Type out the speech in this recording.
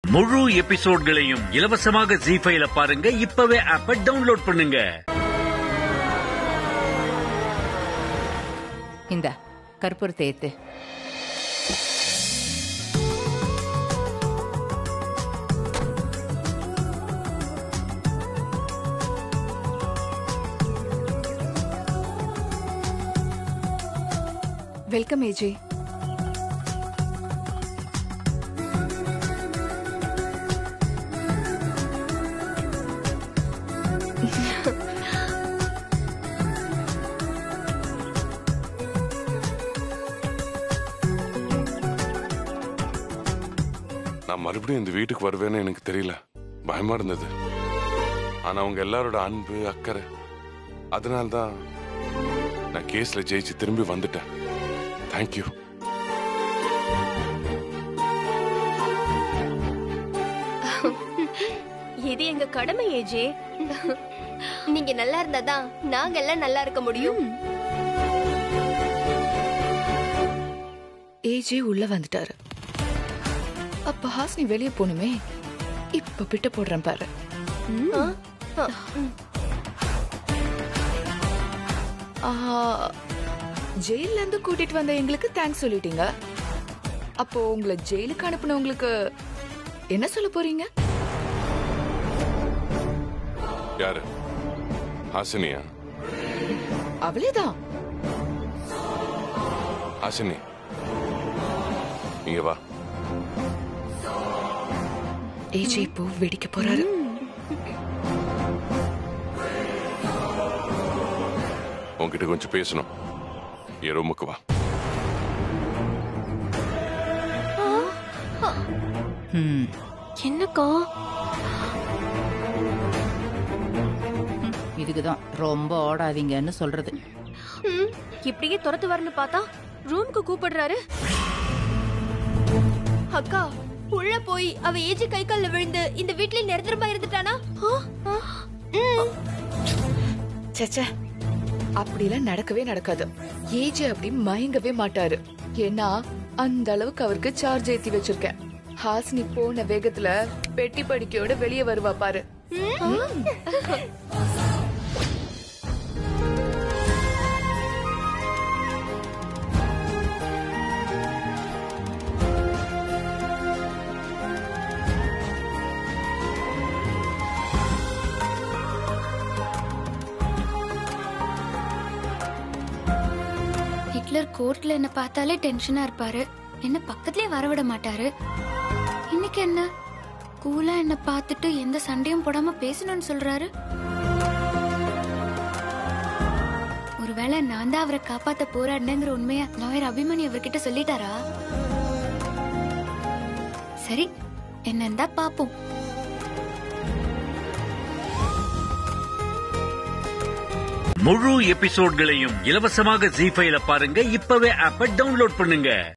முழு எபிசோட்களையும் இலவசமாக ஜி ஃபைல பாருங்க இப்பவே ஆப்ப டவுன்லோட் பண்ணுங்க இந்த கற்பூரத்தை ஏத்து வெல்கம் ஏஜே நான் மறுபடியும் இந்த வீட்டுக்கு வருவேன்னு எனக்கு தெரியல பயமா இருந்தது ஆனா அவங்க எல்லாரோட அன்பு அக்கறை அதனால்தான் நான் கேஸ்ல ஜெயிச்சு திரும்பி வந்துட்டேன் தேங்க்யூ இது எங்க கடமை ஏஜே நீங்க நல்லா இருந்தாதான் நாங்க எல்லாம் நல்லா இருக்க முடியும் ஏஜே உள்ள வந்துட்டாரு அப்ப ஹாஸ்னி வெளியே போகணுமே இப்ப பிட்ட போடுறேன் பாரு ஆ, ஆ, ஆ, ஜெயில்ல இருந்து கூட்டிட்டு வந்த எங்களுக்கு தேங்க்ஸ் சொல்லிட்டீங்க அப்போ உங்களை ஜெயிலுக்கு அனுப்புனவங்களுக்கு என்ன சொல்ல போறீங்க யாரு ஹாசினியா அவளேதான் ஹாசினி இங்க வா ஏஜே இப்போ வெடிக்க போறாரு உன்கிட்ட கொஞ்சம் பேசணும் என் ரூமுக்கு வா ம் என்னக்கா இதுக்குதான் ரொம்ப ஓடாதீங்கன்னு சொல்றது ம், இப்படியே துரத்து வரணும் பார்த்தா ரூமுக்கு கூப்பிடுறாரு அக்கா உள்ள போய் அவ ஏஜி கை கால்ல விழுந்து இந்த வீட்லயே நிரந்தரமா இருந்துட்டானா ஆ, ஆ, ம். சச்சே அப்படிலாம் நடக்கவே நடக்காது ஏஜே அப்படி மயங்கவே மாட்டாரு ஏன்னா அந்த அளவுக்கு அவருக்கு சார்ஜ் ஏத்தி வச்சிருக்கேன் ஹாசினி போன வேகத்துல பெட்டி படிக்கையோட வெளியே வருவா பாரு ஹிட்லர் கோர்ட்ல என்ன பார்த்தாலே டென்ஷனா இருப்பாரு என்ன பக்கத்துலயே வரவிட மாட்டாரு இன்னைக்கு என்ன கூலா என்ன பார்த்துட்டு எந்த சண்டையும் போடாம பேசணும்னு சொல்றாரு ஒருவேளை நான் தான் அவரை காப்பாத்த போராடினேங்கிற உண்மைய லாயர் அபிமன்யு அவர்கிட்ட சொல்லிட்டாரா சரி என்னன்னு தான் பாப்போம் முழு எபிசோட்களையும் இலவசமாக ஜி ஃபைல பாருங்க இப்பவே ஆப்ப டவுன்லோட் பண்ணுங்க